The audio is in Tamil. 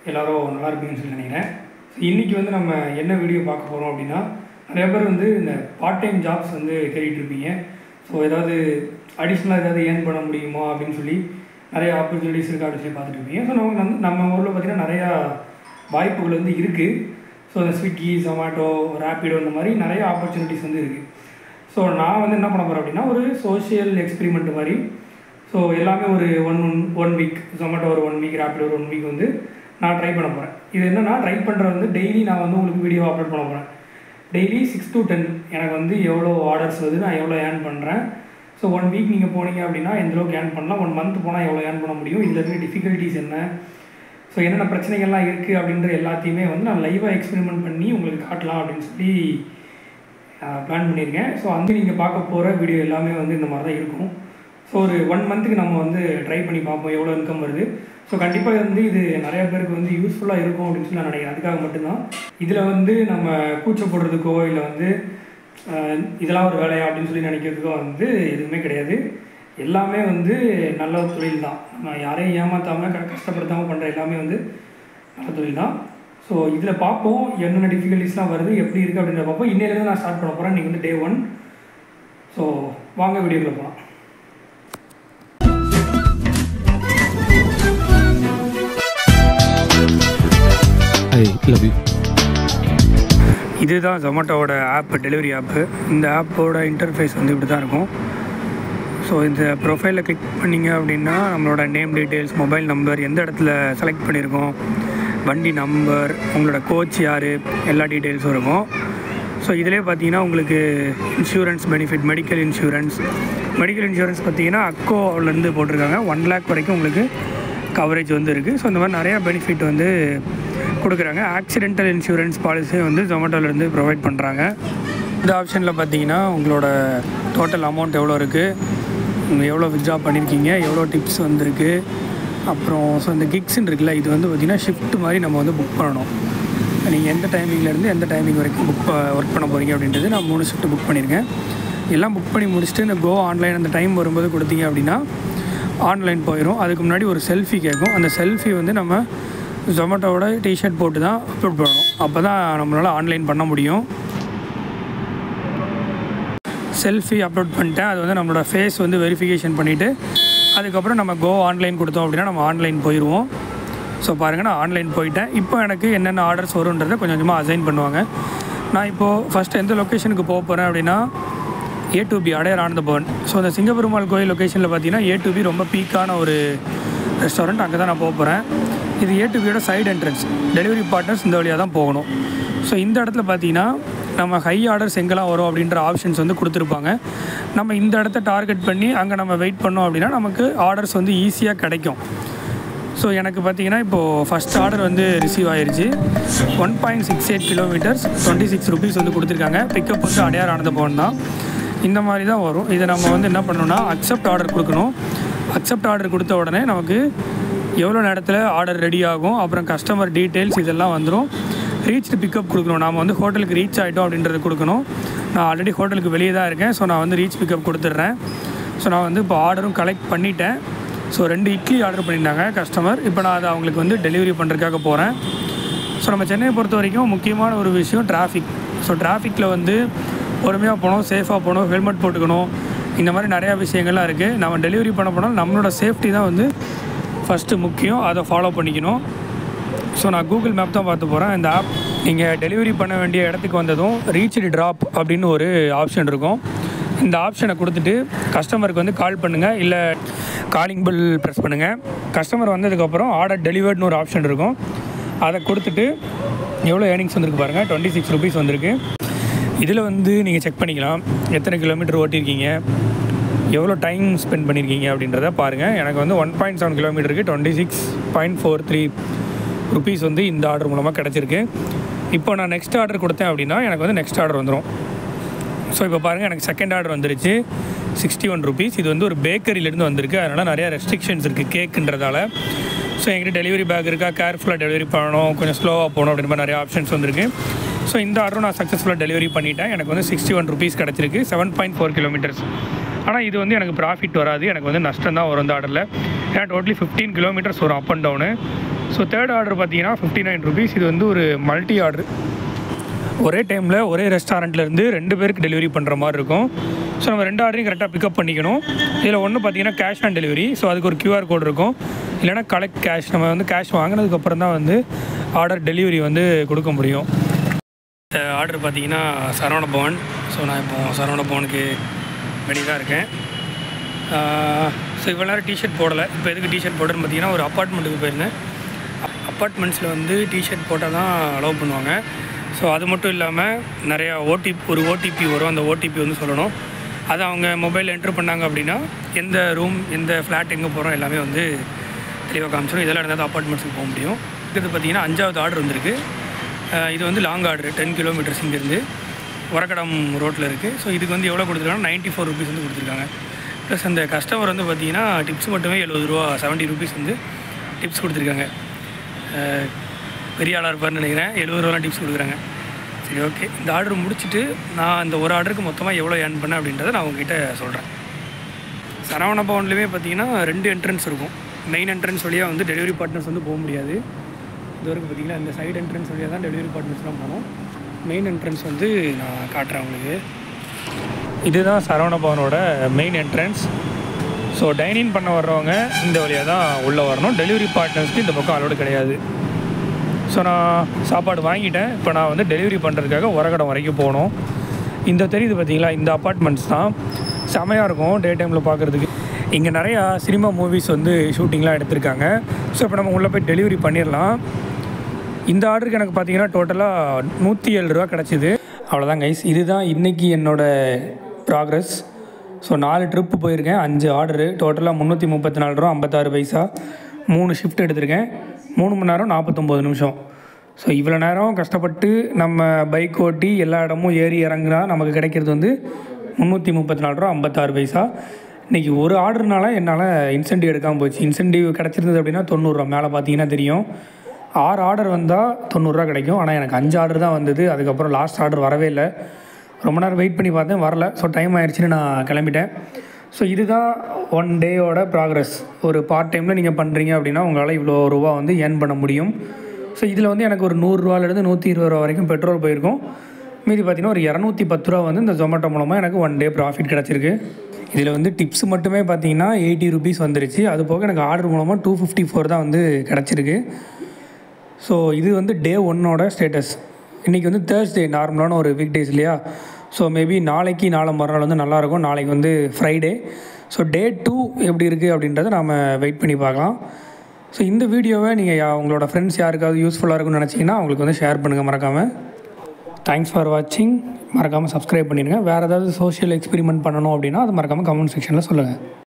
எல்லாரும் நல்லா இருப்பீங்கன்னு சொல்லி நினைக்கிறேன் இன்றைக்கி வந்து நம்ம என்ன வீடியோ பார்க்க போகிறோம் அப்படின்னா நிறைய பேர் வந்து இந்த பார்ட் டைம் ஜாப்ஸ் வந்து தேடிட்டு இருப்பீங்க ஸோ ஏதாவது அடிஷ்னலாக ஏதாவது ஏர்ன் பண்ண முடியுமா அப்படின்னு சொல்லி நிறைய ஆப்பர்ச்சுனிட்டிஸ் இருக்கா அப்படின்னு சொல்லி பார்த்துட்டு இருப்பீங்க ஸோ நம்ம வந்து நம்ம ஊரில் பார்த்திங்கன்னா நிறையா வாய்ப்புகள் வந்து இருக்குது ஸோ இந்த ஸ்விக்கி ஜொமேட்டோ ரேப்பிடோ இந்த மாதிரி நிறைய ஆப்பர்ச்சுனிட்டிஸ் வந்து இருக்குது ஸோ நான் வந்து என்ன பண்ண போகிறேன் அப்படின்னா ஒரு சோஷியல் எக்ஸ்பெரிமெண்ட் மாதிரி ஸோ எல்லாமே ஒரு one one one week Zomato ஒரு ஒன் வீக் ரேப்பிடோ ஒரு ஒன் வீக் வந்து நான் ட்ரை பண்ண போகிறேன் இது என்னென்னா ட்ரை பண்ணுறது வந்து டெய்லி நான் வந்து உங்களுக்கு வீடியோ அப்லோட் பண்ண போகிறேன் டெய்லி சிக்ஸ் to டென் எனக்கு வந்து எவ்வளோ ஆர்டர்ஸ் வருது நான் எவ்வளோ ஏர்ன் பண்ணுறேன் ஸோ ஒன் வீக் நீங்கள் போனீங்க அப்படின்னா எந்த அளவுக்கு ஏர்ன் பண்ணலாம் ஒன் மந்த் போனால் எவ்வளோ ஏர்ன் பண்ண முடியும் இதில் இருக்க டிஃபிகல்ட்டிஸ் என்ன ஸோ என்னென்ன பிரச்சனைகள்லாம் இருக்குது அப்படின்ற எல்லாத்தையுமே வந்து நான் லைவாக எக்ஸ்பெரிமெண்ட் பண்ணி உங்களுக்கு காட்டலாம் அப்படின்னு சொல்லி பிளான் பண்ணியிருக்கேன் ஸோ அந்த நீங்கள் பார்க்க போகிற வீடியோ எல்லாமே வந்து இந்த மாதிரி தான் இருக்கும் ஸோ ஒரு ஒன் மந்த்துக்கு நம்ம வந்து ட்ரை பண்ணி பார்ப்போம் எவ்வளோ இன்கம் வருது ஸோ கண்டிப்பாக வந்து இது நிறைய பேருக்கு வந்து யூஸ்ஃபுல்லாக இருக்கும் அப்படின்னு சொல்லி நான் நினைக்கிறேன் அதுக்காக மட்டும்தான் இதில் வந்து நம்ம கூச்சப்படுறதுக்கோ இல்லை வந்து அஹ், இதெல்லாம் ஒரு வேலையா அப்படின்னு சொல்லி நினைக்கிறதுக்கோ வந்து எதுவுமே கிடையாது எல்லாமே வந்து நல்ல தொழில் தான் நம்ம யாரையும் ஏமாற்றாமல் க கஷ்டப்படுத்தாமல் பண்ணுற எல்லாமே வந்து நல்ல தொழில் தான் ஸோ இதில் பார்ப்போம் என்னென்ன டிஃபிகல்ட்டிஸ்லாம் வருது எப்படி இருக்குது அப்படின்றத பார்ப்போம் இன்னையிலேருந்து நான் ஸ்டார்ட் பண்ண போகிறேன் இன்றைக்கி வந்து டே ஒன் ஸோ வாங்க வீடியோக்குள்ள போகலாம் ஐ லவ் யூ இதுதான் ஜொமேட்டோவோட ஆப் டெலிவரி ஆப்பு இந்த ஆப்போட இன்டர்ஃபேஸ் வந்து இப்படி தான் இருக்கும் ஸோ இந்த ப்ரொஃபைலில் கிளிக் பண்ணிங்க அப்படின்னா நம்மளோட நேம் டீட்டெயில்ஸ் மொபைல் நம்பர் எந்த இடத்துல செலக்ட் பண்ணியிருக்கோம் வண்டி நம்பர் உங்களோட கோச் யார் எல்லா டீட்டெயில்ஸும் இருக்கும் ஸோ இதிலே பார்த்தீங்கன்னா உங்களுக்கு insurance benefit medical insurance medical insurance பார்த்தீங்கன்னா அக்கோலேருந்து போட்டிருக்காங்க ஒன் லேக் வரைக்கும் உங்களுக்கு கவரேஜ் வந்து இருக்குது ஸோ இந்த மாதிரி நிறையா பெனிஃபிட் வந்து கொடுக்குறாங்க ஆக்சிடென்டல் இன்சூரன்ஸ் பாலிசியும் வந்து ஜொமேட்டோலேருந்து ப்ரொவைட் பண்ணுறாங்க இந்த ஆப்ஷனில் பார்த்தீங்கன்னா உங்களோட டோட்டல் அமௌண்ட் எவ்வளோ இருக்குது நீங்கள் எவ்வளோ வித்ட்ரா பண்ணியிருக்கீங்க எவ்வளோ டிப்ஸ் வந்திருக்கு அப்புறம் ஸோ இந்த கிக்ஸ்ன்னு இருக்குல்ல இது வந்து பார்த்திங்கன்னா ஷிஃப்ட் மாதிரி நம்ம வந்து புக் பண்ணணும் நீங்கள் எந்த டைமிங்லேருந்து எந்த டைமிங் வரைக்கும் புக் ஒர்க் பண்ண போகிறீங்க அப்படின்றது நான் மூணு ஷிஃப்ட் புக் பண்ணியிருக்கேன் எல்லாம் புக் பண்ணி முடிச்சுட்டு இந்த கோ ஆன்லைன் அந்த டைம் வரும்போது கொடுத்தீங்க அப்படின்னா ஆன்லைன் போயிடும் அதுக்கு முன்னாடி ஒரு செல்ஃபி கேட்கும் அந்த செல்ஃபி வந்து நம்ம ஜொமேட்டோவோட டிஷர்ட் போட்டு தான் அப்லோட் பண்ணணும் அப்போ தான் நம்மளால் ஆன்லைன் பண்ண முடியும் செல்ஃபி அப்லோட் பண்ணிட்டேன் அது வந்து நம்மளோட ஃபேஸ் வந்து வெரிஃபிகேஷன் பண்ணிவிட்டு அதுக்கப்புறம் நம்ம கோ ஆன்லைன் கொடுத்தோம் அப்படின்னா நம்ம ஆன்லைன் போயிடுவோம் ஸோ பாருங்கள் நான் ஆன்லைன் போயிட்டேன் இப்போ எனக்கு என்னென்ன ஆர்டர்ஸ் வரும்ன்றதை கொஞ்சம் கொஞ்சமாக அசைன் பண்ணுவாங்க நான் இப்போது ஃபஸ்ட்டு எந்த லொக்கேஷனுக்கு போக போகிறேன் அப்படின்னா ஏ டு பி அடையார் ஆனந்த பவன் ஸோ இந்த சிங்கப்பெருமாள் கோயில் லொக்கேஷனில் பார்த்தீங்கன்னா ஏ டு பி ரொம்ப பீக்கான ஒரு ரெஸ்டாரண்ட் அங்கே தான் நான் போக போகிறேன் இது ஏ டு பியோட சைடு என்ட்ரன்ஸ் டெலிவரி பார்ட்னர்ஸ் இந்த வழியாக தான் போகணும் ஸோ இந்த இடத்துல பார்த்தீங்கன்னா நம்ம ஹை ஆர்டர்ஸ் எங்கெல்லாம் வரும் அப்படின்ற ஆப்ஷன்ஸ் வந்து கொடுத்துருப்பாங்க நம்ம இந்த இடத்த டார்கெட் பண்ணி அங்கே நம்ம வெயிட் பண்ணோம் அப்படின்னா நமக்கு ஆர்டர்ஸ் வந்து ஈஸியாக கிடைக்கும் ஸோ எனக்கு பார்த்தீங்கன்னா இப்போது ஃபஸ்ட் ஆர்டர் வந்து ரிசீவ் ஆயிருச்சு one point six eight kilometres twenty six rupees வந்து கொடுத்துருக்காங்க பிக்கப் வந்து அடையார் ஆனந்த பவன் தான் இந்த மாதிரி தான் வரும் இதை நம்ம வந்து என்ன பண்ணணும்னா அக்செப்ட் ஆர்டர் கொடுக்கணும் அக்செப்ட் ஆர்டர் கொடுத்த உடனே நமக்கு எவ்வளோ நேரத்தில் ஆர்டர் ரெடி ஆகும் அப்புறம் கஸ்டமர் டீட்டெயில்ஸ் இதெல்லாம் வந்துடும் ரீச்டு பிக்கப் கொடுக்கணும் நாம் வந்து ஹோட்டலுக்கு ரீச் ஆகிட்டோம் அப்படின்றது கொடுக்கணும் நான் ஆல்ரெடி ஹோட்டலுக்கு வெளியே தான் இருக்கேன் ஸோ நான் வந்து ரீச் பிக்கப் கொடுத்துட்றேன் ஸோ நான் வந்து இப்போ ஆர்டரும் கலெக்ட் பண்ணிட்டேன் ஸோ ரெண்டு இட்லி ஆர்டர் பண்ணியிருந்தாங்க கஸ்டமர் இப்போ நான் அதை அவங்களுக்கு வந்து டெலிவரி பண்ணுறதுக்காக போகிறேன் ஸோ நம்ம சென்னையை பொறுத்த வரைக்கும் முக்கியமான ஒரு விஷயம் டிராஃபிக் ஸோ டிராஃபிக்கில் வந்து பொறுமையாக போகணும் சேஃபாக போகணும் ஹெல்மெட் போட்டுக்கணும் இந்த மாதிரி நிறையா விஷயங்கள்லாம் இருக்குது நம்ம டெலிவரி பண்ண போனால் நம்மளோட சேஃப்டி தான் வந்து ஃபஸ்ட்டு முக்கியம் அதை ஃபாலோ பண்ணிக்கணும் ஸோ நான் கூகுள் மேப் தான் பார்த்து போகிறேன் இந்த ஆப் நீங்கள் டெலிவரி பண்ண வேண்டிய இடத்துக்கு வந்ததும் ரீச்டு ட்ராப் அப்படின்னு ஒரு ஆப்ஷன் இருக்கும் இந்த ஆப்ஷனை கொடுத்துட்டு கஸ்டமருக்கு வந்து கால் பண்ணுங்கள் இல்லை காலிங் பில் ப்ரெஸ் பண்ணுங்கள் கஸ்டமர் வந்ததுக்கப்புறம் ஆர்டர் டெலிவர்ட்னு ஒரு ஆப்ஷன் இருக்கும் அதை கொடுத்துட்டு எவ்வளோ ஏர்னிங்ஸ் வந்திருக்கு பாருங்கள் டுவெண்ட்டி சிக்ஸ் ருபீஸ் வந்திருக்கு இதில் வந்து நீங்கள் செக் பண்ணிக்கலாம் எத்தனை கிலோமீட்டர் ஓட்டியிருக்கீங்க எவ்வளோ டைம் ஸ்பெண்ட் பண்ணியிருக்கீங்க அப்படின்றத பாருங்கள் எனக்கு வந்து ஒன் பாயிண்ட் செவன் கிலோமீட்டருக்கு twenty six point four three rupees வந்து இந்த ஆர்டர் மூலமாக கிடச்சிருக்கு இப்போ நான் நெக்ஸ்ட் ஆர்டர் கொடுத்தேன் அப்படின்னா எனக்கு வந்து நெக்ஸ்ட் ஆர்டர் வந்துடும் ஸோ இப்போ பாருங்கள் எனக்கு செகண்ட் ஆர்டர் வந்துருச்சு சிக்ஸ்டி ஒன் ருபீஸ் இது வந்து ஒரு பேக்கரியிலேருந்து வந்திருக்கு அதனால் நிறையா ரெஸ்ட்ரிக்ஷன்ஸ் இருக்குது கேக்குன்றதால ஸோ என்கிட்ட டெலிவரி பேக் இருக்கா கேர்ஃபுல்லாக டெலிவரி பண்ணணும் கொஞ்சம் ஸ்லோவாக போகணும் அப்படின்ற மாதிரி நிறைய ஆப்ஷன்ஸ் வந்திருக்கு ஸோ இந்த ஆர்டரும் நான் சக்ஸஸ்ஃபுல்லாக டெலிவரி பண்ணிட்டேன் எனக்கு வந்து சிக்ஸ்டி ஒன் ருபீஸ் கிடச்சிருக்கு செவன் பாயிண்ட் ஃபோர் கிலோமீட்டர்ஸ் ஆனால் இது வந்து எனக்கு ப்ராஃபிட் வராது எனக்கு வந்து நஷ்டம் தான் வரும் இந்த ஆர்டரில் ஏன்னா டோட்டலி ஃபிஃப்டீன் கிலோமீட்டர்ஸ் வரும் up and down so third order பார்த்தீங்கன்னா ஃபிஃப்டி நைன் ருபீஸ் இது வந்து ஒரு மல்டி ஆர்டர் ஒரே டைமில் ஒரே ரெஸ்டாரண்ட்லேருந்து ரெண்டு பேருக்கு டெலிவரி பண்ணுற மாதிரி இருக்கும் ஸோ நம்ம ரெண்டு ஆர்டரையும் கரெக்டாக பிக்கப் பண்ணிக்கணும் இதில் ஒன்று பார்த்தீங்கன்னா கேஷ் ஆன் டெலிவரி ஸோ அதுக்கு ஒரு QR கோட் இருக்கும் இல்லைனா கலெக்ட் கேஷ் நம்ம வந்து கேஷ் வாங்கினதுக்கப்புறம் தான் வந்து ஆர்டர் டெலிவரி வந்து கொடுக்க முடியும் இந்த ஆர்டர் பார்த்தீங்கன்னா சரவண பவன் ஸோ நான் இப்போ சரவண பவனுக்கு வெளியே தான் இருக்கேன் ஸோ இவ்வளோ நேரம் டிஷர்ட் போடலை இப்போ எதுக்கு டிஷர்ட் போடுறேன்னு பார்த்தீங்கன்னா ஒரு அப்பார்ட்மெண்ட்டுக்கு போயிருந்தேன் அப்பார்ட்மெண்ட்ஸில் வந்து டிஷர்ட் போட்டால் தான் அலோவ் பண்ணுவாங்க ஸோ அது மட்டும் இல்லாமல் நிறையா ஓடிபி ஒரு ஓடிபி வரும் அந்த ஓடிபி வந்து சொல்லணும் அதை அவங்க மொபைலில் என்ட்ரு பண்ணாங்க அப்படின்னா எந்த ரூம் எந்த ஃப்ளாட் எங்கே போகிறோம் எல்லாமே வந்து தெளிவாக காமிச்சிடும் இதெல்லாம் இருந்தால் தான் அப்பார்ட்மெண்ட்ஸுக்கு போக முடியும் இது பார்த்தீங்கன்னா அஞ்சாவது ஆர்டர் வந்திருக்கு அஹ் இது வந்து லாங் ஆர்டர் டென் கிலோமீட்டர்ஸ் இங்கேருந்து உரக்கடம் ரோட்டில் இருக்குது ஸோ இதுக்கு வந்து எவ்வளோ கொடுத்துருக்காங்கன்னா நைன்ட்டி ஃபோர் ருபீஸ் வந்து கொடுத்துருக்காங்க ப்ளஸ் அந்த கஸ்டமர் வந்து பார்த்தீங்கன்னா டிப்ஸ் மட்டுமே எழுபது ரூபா செவன்ட்டி ருபீஸ் வந்து டிப்ஸ் கொடுத்துருக்காங்க அஹ் பெரிய ஆளாக இருப்பார்னு நினைக்கிறேன் எழுபது ரூபா டிப்ஸ் கொடுக்குறாங்க சரி ஓகே இந்த ஆர்டர் முடிச்சுட்டு நான் இந்த ஒரு ஆர்டருக்கு மொத்தமாக எவ்வளோ ஏர்ன் பண்ணேன் அப்படின்றத நான் உங்ககிட்ட சொல்கிறேன் சரவண பவன்லேயுமே பார்த்தீங்கன்னா ரெண்டு என்ட்ரன்ஸ் இருக்கும் மெயின் என்ட்ரன்ஸ் வழியாக வந்து டெலிவரி பார்ட்னர்ஸ் வந்து போக முடியாது இது வரைக்கும் பார்த்தீங்கன்னா இந்த சைடு என்ட்ரன்ஸ் வழியாக தான் டெலிவரி பார்ட்னர்ஸ்லாம் போகணும் மெயின் என்ட்ரன்ஸ் வந்து நான் காட்டுறேன் உங்களுக்கு இதுதான் சரவண பவனோட மெயின் என்ட்ரன்ஸ் ஸோ டைனிங் பண்ண வர்றவங்க இந்த வழியாக தான் உள்ளே வரணும் டெலிவரி பார்ட்னர்ஸ்க்கு இந்த பக்கம் அலோடு கிடையாது ஸோ நான் சாப்பாடு வாங்கிட்டேன் இப்போ நான் வந்து டெலிவரி பண்ணுறதுக்காக உரகடம் வரைக்கும் போகணும் இந்த தெரியுது பார்த்தீங்களா இந்த அப்பார்ட்மெண்ட்ஸ் தான் செமையாக இருக்கும் டே டைமில் பார்க்குறதுக்கு இங்கே நிறையா சினிமா மூவிஸ் வந்து ஷூட்டிங்லாம் எடுத்திருக்காங்க ஸோ இப்போ நம்ம உள்ளே போய் டெலிவரி பண்ணிடலாம் இந்த ஆர்டருக்கு எனக்கு பார்த்தீங்கன்னா டோட்டலாக நூற்றி ஏழு ரூபா கிடச்சிது அவ்வளோதான் கைஸ் இதுதான் இன்றைக்கி என்னோடய ப்ராக்ரஸ் ஸோ நாலு ட்ரிப்பு போயிருக்கேன் அஞ்சு ஆர்டரு டோட்டலாக முந்நூற்றி முப்பத்தி நாலு ரூபா ஐம்பத்தாறு பைசா மூணு ஷிஃப்ட் எடுத்திருக்கேன் மூணு மணி நேரம் நாற்பத்தொம்போது நிமிஷம் ஸோ இவ்வளோ நேரம் கஷ்டப்பட்டு நம்ம பைக் ஓட்டி எல்லா இடமும் ஏறி இறங்குனா நமக்கு கிடைக்கிறது வந்து முந்நூற்றி முப்பத்தி நாலு ரூபா ஐம்பத்தாறு பைசா இன்றைக்கி ஒரு ஆர்டர்னால என்னால் இன்சென்டிவ் எடுக்காமல் போச்சு இன்சென்டிவ் கிடச்சிருந்தது அப்படின்னா தொண்ணூறுரூவா மேலே பார்த்தீங்கன்னா தெரியும் ஆறு ஆர்டர் வந்தால் தொண்ணூறுரூவா கிடைக்கும் ஆனால் எனக்கு அஞ்சு ஆர்டர் தான் வந்தது அதுக்கப்புறம் லாஸ்ட் ஆர்டர் வரவே இல்லை ரொம்ப நேரம் வெயிட் பண்ணி பார்த்தேன் வரல ஸோ டைம் ஆயிடுச்சுன்னு நான் கிளம்பிட்டேன் ஸோ இதுதான் ஒன் டேயோட ப்ராக்ரஸ் ஒரு பார்ட் டைமில் நீங்கள் பண்ணுறீங்க அப்படின்னா உங்களால் இவ்வளோ ரூபா வந்து ஏர்ன் பண்ண முடியும் ஸோ இதில் வந்து எனக்கு ஒரு நூறுரூவாலேருந்து நூற்றி இருபது ரூபா வரைக்கும் பெட்ரோல் போயிருக்கும் மீதி பார்த்தீங்கன்னா ஒரு இரநூத்தி பத்து ரூபா வந்து இந்த ஜொமேட்டோ மூலமாக எனக்கு ஒன் டே ப்ராஃபிட் கிடச்சிருக்கு இதில் வந்து டிப்ஸ் மட்டுமே பார்த்தீங்கன்னா எயிட்டி ருபீஸ் வந்துருச்சு அது போக எனக்கு ஆர்டர் மூலமாக டூ ஃபிஃப்டி ஃபோர் தான் வந்து கிடச்சிருக்கு ஸோ இது வந்து டே ஒன்னோட ஸ்டேட்டஸ் இன்றைக்கி வந்து தேர்ஸ்டே நார்மலான ஒரு வீக் டேஸ் இல்லையா ஸோ மேபி நாளைக்கு நாளை மறுநாள் வந்து நல்லாயிருக்கும் நாளைக்கு வந்து ஃப்ரைடே ஸோ டே டூ எப்படி இருக்குது அப்படின்றத நாம் வெயிட் பண்ணி பார்க்கலாம் ஸோ இந்த வீடியோவை நீங்கள் உங்களோட ஃப்ரெண்ட்ஸ் யாருக்காவது யூஸ்ஃபுல்லாக இருக்கும்னு நினச்சிங்கன்னா அவங்களுக்கு வந்து ஷேர் பண்ணுங்கள் மறக்காமல் தேங்க்ஸ் ஃபார் வாட்சிங் மறக்காமல் சப்ஸ்கிரைப் பண்ணிடுங்க வேறு ஏதாவது சோஷியல் எக்ஸ்பெரிமெண்ட் பண்ணணும் அப்படின்னா அது மறக்காமல் கமெண்ட் செக்ஷனில் சொல்லுங்கள்